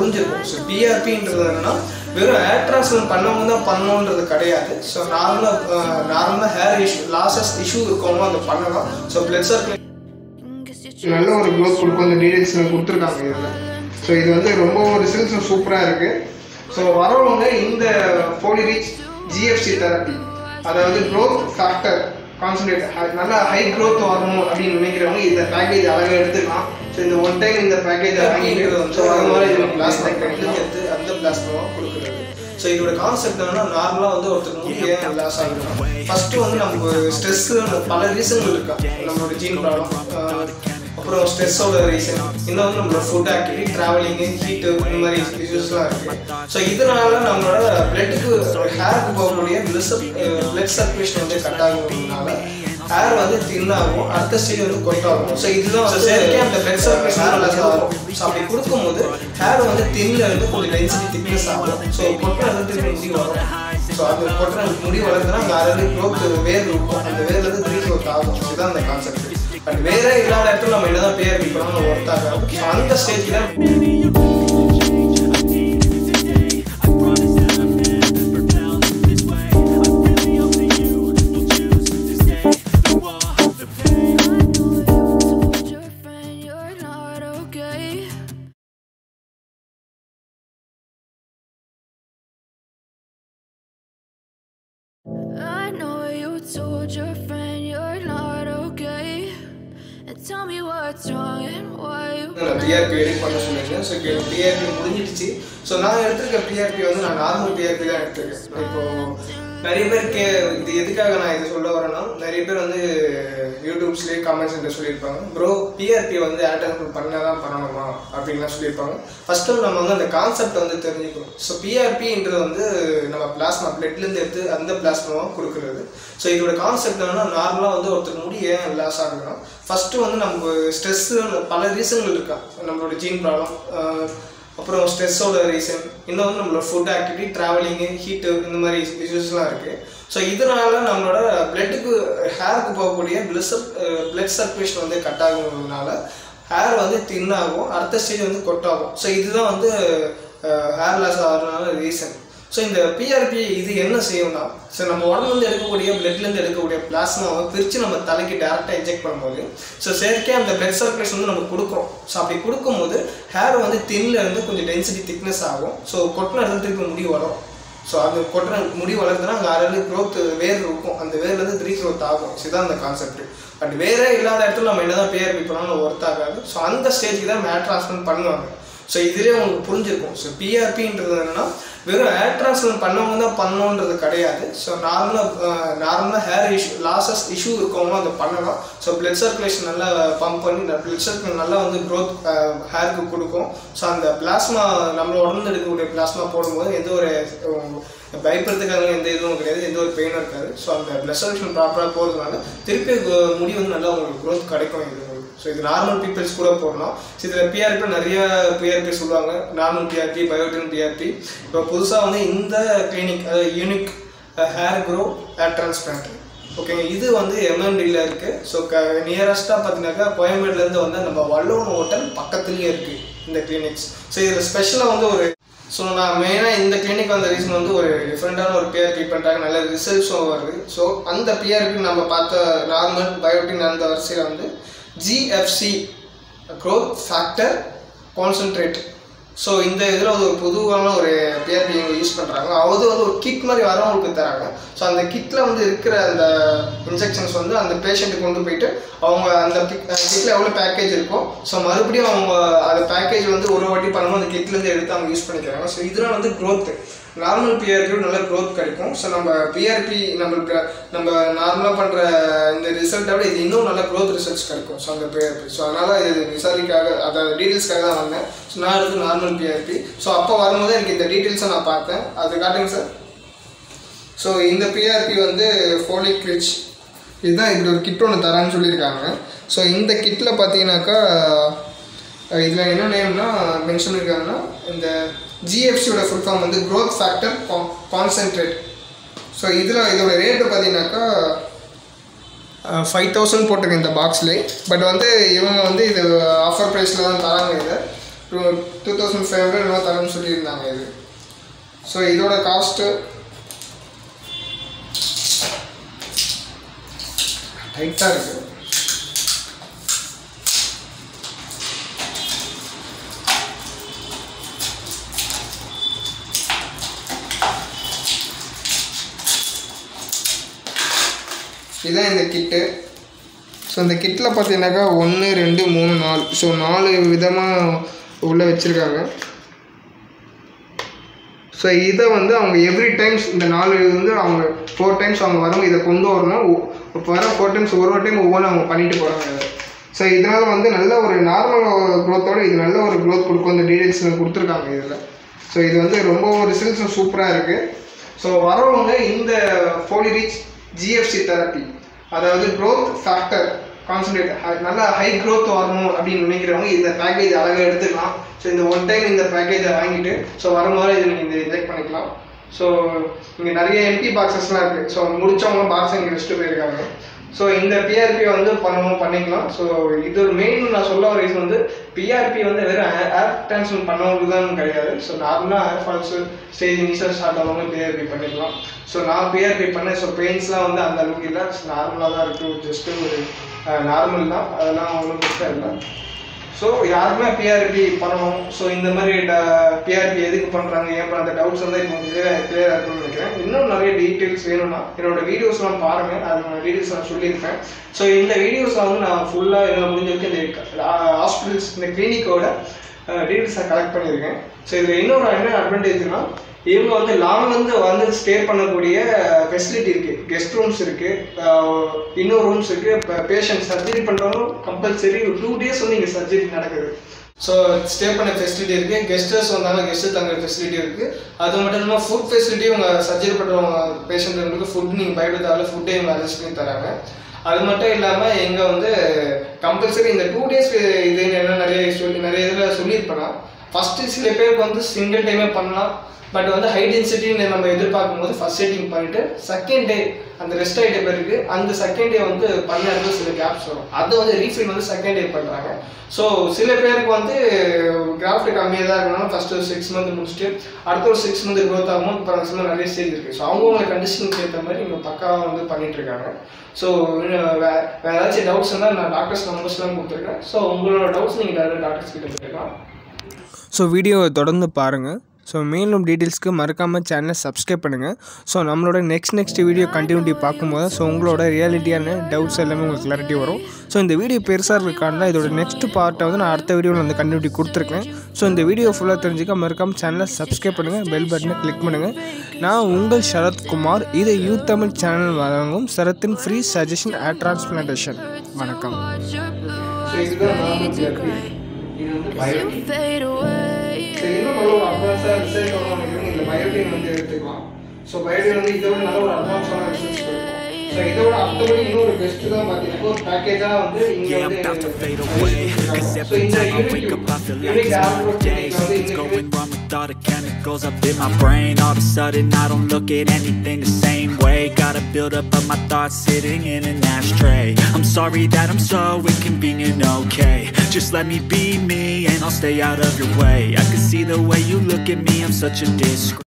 புரிஞ்சிருக்கும் ஸோ பிஆர்பின்றது என்னன்னா வெறும் ஹேர் டிரான்ஸ்ஃபர் பண்ணவங்க தான் பண்ணணுன்றது கிடையாது ஸோ நார்மலாக நார்மலாக ஹேர் இஷ்யூ லாசஸ் இஷ்யூ இருக்கவங்க அதை பண்ணலாம் ஸோ பிளட் சர்க்குலேட் நல்ல ஒரு க்ரோத் கொடுக்கும் இந்த டீடைல்ஸ் கொடுத்துருக்காங்க இதில் ஸோ இது வந்து ரொம்ப ரிசல்ட்ஸும் சூப்பராக இருக்குது ஸோ வரவங்க இந்த போலிரிச் ஜிஎஃப்சி தெரப்பி அதாவது க்ரோத் ஃபேக்டர் கான்சன்ட்ரேட் நல்லா ஹை க்ரோத் வரணும் அப்படின்னு நினைக்கிறவங்க இந்த பேக்கேஜ் அழகாக எடுத்துக்கலாம் ஸோ இந்த ஒன் டைம் இந்த பேக்கேஜ் வாங்கிட்டு ஸோ அது மாதிரி இது பிளாஸ்மா எடுத்து அந்த பிளாஸ்மாவும் கொடுக்குறது ஸோ இதோட கான்செப்ட் என்னன்னா நார்மலாக வந்து ஒருத்தருக்கு முடி ஏன் லாஸ் ஆகுதுன்னா ஃபஸ்ட்டு வந்து நமக்கு ஸ்ட்ரெஸ் பல ரீசன்கள் இருக்கா நம்மளோட ஜீன் ப்ராப்ளம் அப்புறம் ஸ்ட்ரெஸ்ஸோட ரீசன் இன்னொன்று நம்மளோட ஃபுட் ஆக்டிவிட்டி ட்ராவலிங்கு ஹீட்டு இந்த மாதிரி இஷ்யூஸ்லாம் இருக்குது ஸோ இதனால நம்மளோட பிளட்டுக்கு ஹேருக்கு போகக்கூடிய பிளட் சர்க்குலேஷன் வந்து கட் ஆகுறதுனால ஹேர் வந்து thin ஆகும் அடுத்த ஸ்டேஜ் வந்து கொட்டாகும் ஸோ இதுதான் வந்து செயற்கை அந்த பிளட் சர்க்குலேஷன் ஆகும் ஸோ அப்படி கொடுக்கும்போது ஹேர் வந்து தின்ல இருந்து கொஞ்சம் டென்சிட்டி திக்னஸ் ஆகும் ஸோ கொட்டின இடத்துல முடி வரும் ஸோ அந்த கொட்டின முடி வளர்ந்துன்னா அங்கே ஆல்ரெடி க்ரோத் வேர் இருக்கும் அந்த வேர்ல இருந்து ரீ க்ரோத் ஆகும் இதுதான் அந்த கான்செப்ட் பட் வேற இல்லாத இடத்துல நம்ம என்னதான் பேர் வைக்கிறோம் ஒர்க் ஆகாது ஸோ அந்த ஸ்டேஜில் told your friend you're not okay. I know you told your friend you're not okay. And tell me what's wrong and why you நான் டிஆர்பி எடிட் பண்ண சொல்லியிருந்தேன் ஸோ டிஆர்பி முடிஞ்சிடுச்சு ஸோ நான் எடுத்திருக்க டிஆர்பி வந்து நான் நார்மல் டிஆர்பி தான் எடுத்திருக்கேன் இப்போ நிறைய பேர் கே இது எதுக்காக நான் இது சொல்ல வரேன்னா நிறைய பேர் வந்து யூடியூப்ஸ்லேயே கமெண்ட் சென்டர் சொல்லியிருப்பாங்க ப்ரோ பிஆர்பி வந்து ஆட்டர் பண்ணால் தான் பண்ணணுமா அப்படின்லாம் சொல்லியிருப்பாங்க ஃபர்ஸ்ட் டைம் நம்ம வந்து அந்த கான்செப்ட் வந்து தெரிஞ்சுக்கணும் ஸோ பிஆர்பின்றது வந்து நம்ம பிளாஸ்மா பிளட்லேருந்து எடுத்து அந்த பிளாஸ்மாவை கொடுக்குறது ஸோ இதோட கான்செப்ட் என்னன்னா நார்மலாக வந்து ஒருத்தர் முடி ஏன் லாஸ் ஆகுதுன்னா ஃபஸ்ட்டு வந்து நமக்கு ஸ்ட்ரெஸ்ஸு பல ரீசன்கள் இருக்கா நம்மளோட ஜீன் ப்ராப்ளம் அப்புறம் ஸ்ட்ரெஸ்ஸோட ரீசன் இன்னொன்று நம்மளோட ஃபுட் ஆக்டிவிட்டி ட்ராவலிங்கு ஹீட்டு இந்த மாதிரி இஷ்யூஸ்லாம் இருக்குது ஸோ இதனால நம்மளோட பிளட்டுக்கு ஹேருக்கு போகக்கூடிய பிளட் பிளட் சர்க்குலேஷன் வந்து கட் ஆகுறதுனால ஹேர் வந்து thin ஆகும் அடுத்த ஸ்டேஜ் வந்து கொட்டாகும் ஸோ இதுதான் வந்து ஹேர் லாஸ் ஆகிறதுனால ரீசன் ஸோ இந்த பிஆர்பி இது என்ன செய்யும்னா ஸோ நம்ம உடம்புலேருந்து எடுக்கக்கூடிய பிளட்லேருந்து எடுக்கக்கூடிய பிளாஸ்மாவை பிரித்து நம்ம தலைக்கு டேரெக்டாக இன்ஜெக்ட் பண்ணும்போது ஸோ செயற்கையாக அந்த பிளட் சர்க்குலேஷன் வந்து நம்ம கொடுக்குறோம் ஸோ அப்படி கொடுக்கும்போது ஹேர் வந்து thinல இருந்து கொஞ்சம் டென்சிட்டி திக்னஸ் ஆகும் ஸோ கொட்டின இடத்துல திருப்பி முடி வளரும் ஸோ அந்த கொட்டின முடி வளர்ந்துன்னா அங்கே ஆல்ரெடி க்ரோத் வேர் இருக்கும் அந்த வேர்லேருந்து ரீ க்ரோத் ஆகும் So இதுதான் அந்த கான்செப்ட் பட் வேறே இல்லாத இடத்துல நம்ம என்னதான் பிஆர்பி பண்ணாலும் ஒர்த் ஆகாது ஸோ அந்த ஸ்டேஜுக்கு தான் மேட் ட்ரான்ஸ்ஃபர் பண்ணுவாங்க ஸோ இதுலேயே உங்களுக்கு புரிஞ்சிருக்கும் ஸோ பிஆர்பின்றது என்னன்னா வெறும் ஹேர் டிரான்ஸ்ஃபர் பண்ணவங்க தான் பண்ணணுன்றது கிடையாது ஸோ நார்மலாக நார்மலாக ஹேர் இஷ்யூ லாசஸ் இஷ்யூ இருக்கவங்க அதை பண்ணலாம் ஸோ பிளட் சர்க்குலேஷன் நல்லா பம்ப் பண்ணி பிளட் சர்க்குலேஷன் நல்லா வந்து க்ரோத் ஹேருக்கு கொடுக்கும் ஸோ அந்த பிளாஸ்மா நம்மளோட உடம்புல எடுக்கக்கூடிய பிளாஸ்மா போடும்போது எந்த ஒரு அஹ், பயப்படுறதுக்காக எந்த இதுவும் கிடையாது எந்த ஒரு பெயினும் இருக்காது ஸோ அந்த பிளட் சர்க்குலேஷன் ப்ராப்பராக போகிறதுனால திருப்பி கு- முடி வந்து நல்லா உங்களுக்கு க்ரோத் கிடைக்கும் இது உங்களுக்கு ஸோ இது நார்மல் பீப்பிள்ஸ் கூட போடலாம் ஸோ இதில் பிஆர்பி நிறைய பிஆர்பி சொல்லுவாங்க நார்மல் பிஆர்பி பயோட்டின் பிஆர்பி இப்போ புதுசாக வந்து இந்த கிளினிக் அதாவது unique hair grow hair transplant ஓகேங்க இது வந்து எம்என்டியில் இருக்குது ஸோ க நியரஸ்ட்டாக பார்த்தீங்கன்னாக்கா கோயம்பேடுலேருந்து வந்து நம்ம வல்லூர் ஹோட்டல் பக்கத்துலேயே இருக்குது இந்த கிளினிக்ஸ் ஸோ இதில் ஸ்பெஷலாக வந்து ஒரு ஸோ நான் மெயினாக இந்த கிளினிக் வந்த ரீசன் வந்து ஒரு டிஃப்ரெண்ட்டான ஒரு பிஆர்பி பண்ணுறாங்க நல்ல ரிசல்ட்ஸும் வருது ஸோ அந்த பிஆர்பி நம்ம பார்த்த நார்மல் பயோட்டின் அந்த வரிசையில் வந்து GFC growth factor concentrate so இந்த இதில் வந்து ஒரு பொதுவான ஒரு பிஆர்பி இவங்க யூஸ் பண்ணுறாங்க அது வந்து ஒரு கிட் மாதிரி வரவங்களுக்கு தராங்க ஸோ அந்த கிட்டில் வந்து இருக்கிற அந்த இன்ஜெக்ஷன்ஸ் வந்து அந்த பேஷண்ட்டுக்கு கொண்டு போயிட்டு அவங்க அந்த கிட்டில் எவ்வளோ பேக்கேஜ் இருக்கோ ஸோ மறுபடியும் அவங்க அந்த பேக்கேஜ் வந்து ஒரு வாட்டி பண்ணும்போது அந்த கிட்லேருந்து எடுத்து அவங்க யூஸ் பண்ணிக்கிறாங்க ஸோ இதெல்லாம் வந்து growth நார்மல் பிஆர்பியோட நல்ல growth கிடைக்கும் ஸோ நம்ம பிஆர்பி நம்மளுக்கு நம்ம நார்மலாக பண்ணுற இந்த ரிசல்ட்டை விட இது இன்னும் நல்ல growth ரிசல்ட்ஸ் கிடைக்கும் ஸோ அந்த பிஆர்பி ஸோ அதனால் இது விசாரிக்காக அதாவது டீட்டெயில்ஸ்க்காக தான் வந்தேன் ஸோ நான் எடுத்து நார்மல் பிஆர்பி ஸோ அப்போ வரும்போது எனக்கு இந்த டீட்டெயில்ஸை நான் பார்த்தேன் அது காட்டுங்க சார் ஸோ இந்த பிஆர்பி வந்து ஃபோலிக் ரிச் இதுதான் இப்படி ஒரு கிட் ஒன்று தரான்னு சொல்லியிருக்காங்க ஸோ இந்த கிட்டில் பார்த்தீங்கன்னாக்கா இதில் என்ன நேம்னா மென்ஷன் பண்ணியிருக்காங்கன்னா இந்த ஜிஎஃப்சியோட ஃபுல் ஃபார்ம் வந்து growth ஃபேக்டர் கான்சென்ட்ரேட் ஸோ இதில் இதோட ரேட்டு பார்த்தீங்கன்னாக்கா ஃபைவ் தௌசண்ட் போட்டிருக்கு இந்த பாக்ஸ்லேயே பட் வந்து இவங்க வந்து இது ஆஃபர் ப்ரைஸில் தான் தராங்க இதை two two thousand five hundred என்னவோ தரேன்னு சொல்லியிருந்தாங்க இது ஸோ இதோட காஸ்ட்டு டைட்டாக இருக்குது இதுதான் இந்த கிட்டு ஸோ இந்த கிட்டில் பார்த்தீங்கன்னாக்கா ஒன்று ரெண்டு மூணு நாலு ஸோ நாலு விதமாக உள்ளே வச்சுருக்காங்க ஸோ இதை வந்து அவங்க எவ்ரி டைம்ஸ் இந்த நாலு இது வந்து அவங்க ஃபோர் டைம்ஸ் அவங்க வரும் இதை கொண்டு வரணும் ஒ- இப்போ வர ஃபோர் டைம்ஸ் ஒரு ஒரு டைம் ஒவ்வொன்றும் அவங்க பண்ணிட்டு போகிறாங்க ஸோ இதனால் வந்து நல்ல ஒரு நார்மல் க்ரோத்தோட இது நல்ல ஒரு க்ரோத் கொடுக்கும் இந்த டீடைல்ஸ் கொடுத்துருக்காங்க இதில் ஸோ இது வந்து ரொம்ப ரிசல்ட்ஸும் சூப்பராக இருக்குது ஸோ வரவங்க இந்த ஃபோலிரிச் ஜிஎஃப்சி தெரப்பி அதாவது க்ரோத் ஃபேக்டர் கான்சன்ட்ரேட் நல்ல ஹை க்ரோத் வரணும் அப்படின்னு நினைக்கிறவங்க இந்த பேக்கேஜ் அழகாக எடுத்துக்கலாம் ஸோ இந்த ஒன் டைம் இந்த பேக்கேஜை வாங்கிட்டு ஸோ வரும்போது இதை நீங்கள் இந்த இன்ஜெக்ட் பண்ணிக்கலாம் ஸோ இங்கே நிறைய எம்பி பாக்ஸஸ்லாம் இருக்குது ஸோ முடிச்சவங்க பாக்ஸ் இங்கே வச்சுட்டு போயிருக்காங்க ஸோ இந்த பிஆர்பி வந்து பண்ணணும் பண்ணிக்கலாம் ஸோ இது ஒரு மெயின் நான் சொல்ல வர ரீசன் வந்து பிஆர்பி வந்து வெறும் ஏர் டிரான்ஸ்ஃபர் பண்ணவங்களுக்கு தான் கிடையாது ஸோ நார்மலாக hair falls stage initial start ஆகவங்க பிஆர்பி பண்ணிக்கலாம் ஸோ நான் பிஆர்பி பண்ணேன் ஸோ பெயின்ஸ்லாம் வந்து அந்த அளவுக்கு இல்லை நார்மலாக தான் இருக்குது ஜஸ்ட்டு ஒரு நார்மல் தான் அதெல்லாம் ஒன்றும் பிரச்சனை இல்லை ஸோ யாருக்குமே பிஆர்பி பண்ணணும் ஸோ இந்த மாதிரி பிஆர்பி எதுக்கு பண்ணுறாங்க ஏன் பண்ண அந்த டவுட்ஸ் வந்து இப்போ கிளியர் கிளியராக இருக்கும்னு நினைக்கிறேன் இன்னும் நிறைய டீட்டெயில்ஸ் வேணும்னா என்னோட வீடியோஸ்லாம் பாருங்கள் அது டீட்டெயில்ஸ் நான் சொல்லியிருப்பேன் ஸோ இந்த வீடியோஸ் வந்து நான் ஃபுல்லாக என்ன முடிஞ்சிருக்கு இந்த ஹாஸ்பிட்டல்ஸ் இந்த கிளினிக்கோட டீட்டெயில்ஸ் நான் கலெக்ட் பண்ணியிருக்கேன் ஸோ இதில் இன்னொரு என்ன அட்வான்டேஜ்னா இவங்க வந்து லாங்லேருந்து வந்து ஸ்டே பண்ணக்கூடிய ஃபெசிலிட்டி இருக்குது கெஸ்ட் ரூம்ஸ் இருக்குது இன்னொரு ரூம்ஸ் இருக்குது பேஷண்ட் சர்ஜரி பண்ணுறவங்க கம்பல்சரி ஒரு டூ டேஸ் வந்து இங்கே சர்ஜரி நடக்குது ஸோ ஸ்டே பண்ண ஃபெசிலிட்டி இருக்குது கெஸ்டர்ஸ் வந்தாங்க கெஸ்ட்டு தங்குற ஃபெசிலிட்டி இருக்குது அது மட்டும் இல்லாமல் ஃபுட் ஃபெசிலிட்டி உங்கள் சர்ஜரி பண்ணுறவங்க பேஷண்ட்டுங்களுக்கு ஃபுட் நீங்கள் பயப்படுத்தால ஃபுட்டே இவங்க அட்ஜஸ்ட் பண்ணி தராங்க அது மட்டும் இல்லாமல் எங்கே வந்து கம்பல்சரி இந்த டூ டேஸ் இது என்ன நிறைய சொல்லி நிறைய இதில் சொல்லியிருப்பேன்னா ஃபஸ்ட்டு சில பேருக்கு வந்து சிங்கிள் டைமே பண்ணலாம் பட் வந்து ஹை டென்சிட்டின்னு நம்ம எதிர்பார்க்கும் போது ஃபர்ஸ்ட் செட்டிங் பண்ணிட்டு செகண்ட் டே அந்த ரெஸ்ட் ஆகிட்ட பிறகு அந்த செகண்ட் டே வந்து பண்ண இடத்துல சில கேப்ஸ் வரும் அதை வந்து ரீஃபில் வந்து செகண்ட் டே பண்ணுறாங்க ஸோ சில பேருக்கு வந்து கிராஃப்ட் கம்மியாக தான் இருக்கணும் ஃபர்ஸ்ட் ஒரு சிக்ஸ் மந்த் முடிச்சுட்டு அடுத்த ஒரு சிக்ஸ் மந்த் க்ரோத் ஆகும் இப்போ சில நிறைய ஸ்டேஜ் இருக்குது ஸோ அவங்கவுங்க கண்டிஷனுக்கு ஏற்ற மாதிரி இங்கே பக்காவாக வந்து பண்ணிட்டு இருக்காங்க ஸோ வே வேறு ஏதாச்சும் டவுட்ஸ் இருந்தால் நான் டாக்டர்ஸ் நம்பர்ஸ்லாம் கொடுத்துருக்கேன் ஸோ உங்களோட டவுட்ஸ் நீங்கள் டேரக்ட் டாக்டர்ஸ் கிட்ட கேட்டுக்கலாம் ஸோ வீடியோவை தொடர்ந்து பாருங்கள் ஸோ மேலும் டீட்டெயில்ஸ்க்கு மறக்காமல் சேனலை சப்ஸ்கிரைப் பண்ணுங்கள் ஸோ நம்மளோட நெக்ஸ்ட் நெக்ஸ்ட் வீடியோ கண்டினியூட்டி பார்க்கும்போது ஸோ உங்களோட ரியாலிட்டியான டவுட்ஸ் எல்லாமே உங்களுக்கு கிளாரிட்டி வரும் ஸோ இந்த வீடியோ பெருசாக இருக்காண்டா இதோட நெக்ஸ்ட் பார்ட்டை வந்து நான் அடுத்த வீடியோவில் வந்து கண்டினியூட்டி கொடுத்துருக்கேன் ஸோ இந்த வீடியோ ஃபுல்லாக தெரிஞ்சுக்க மறக்காமல் சேனலை சப்ஸ்கிரைப் பண்ணுங்கள் பெல் பட்டனை கிளிக் பண்ணுங்கள் நான் உங்கள் சரத்குமார் இது யூ தமிழ் சேனல் வழங்கும் சரத்தின் ஃப்ரீ சஜஷன் ஆட் டிரான்ஸ்பிளான்டேஷன் வணக்கம் Watch your blue ஸோ இதுதான் நார்மல் பிஆர்பி இது வந்து பயோட்டிக் fade away. ஸோ இன்னும் நல்ல ஒரு அட்வான்ஸாக ரிசல்ட் வரணும் நினைக்கிறேன் இந்த பயோட்டின் வந்து எடுத்துக்கலாம் ஸோ பயோட்டின் வந்து இதோட நல்ல ஒரு அட்வான்ஸான ரிசல்ட்ஸ் கொடுக்கும் ஸோ இதோட அடுத்தபடி இன்னொரு பெஸ்ட் தான் பார்த்தீங்கன்னா ஒரு பேக்கேஜாக வந்து இங்கே வந்து ஸோ இந்த யூனிக் யூனிக் ஆல்போர்ட் கிளினிக் வந்து It's இங்கே going wrong with all the chemicals up in my brain All of a sudden I don't look at anything the same way Got a build up of my thoughts sitting in an ashtray I'm sorry that I'm so inconvenient, okay Just let me be me and I'll stay out of your way I can see the way you look at me, I'm such a disgrace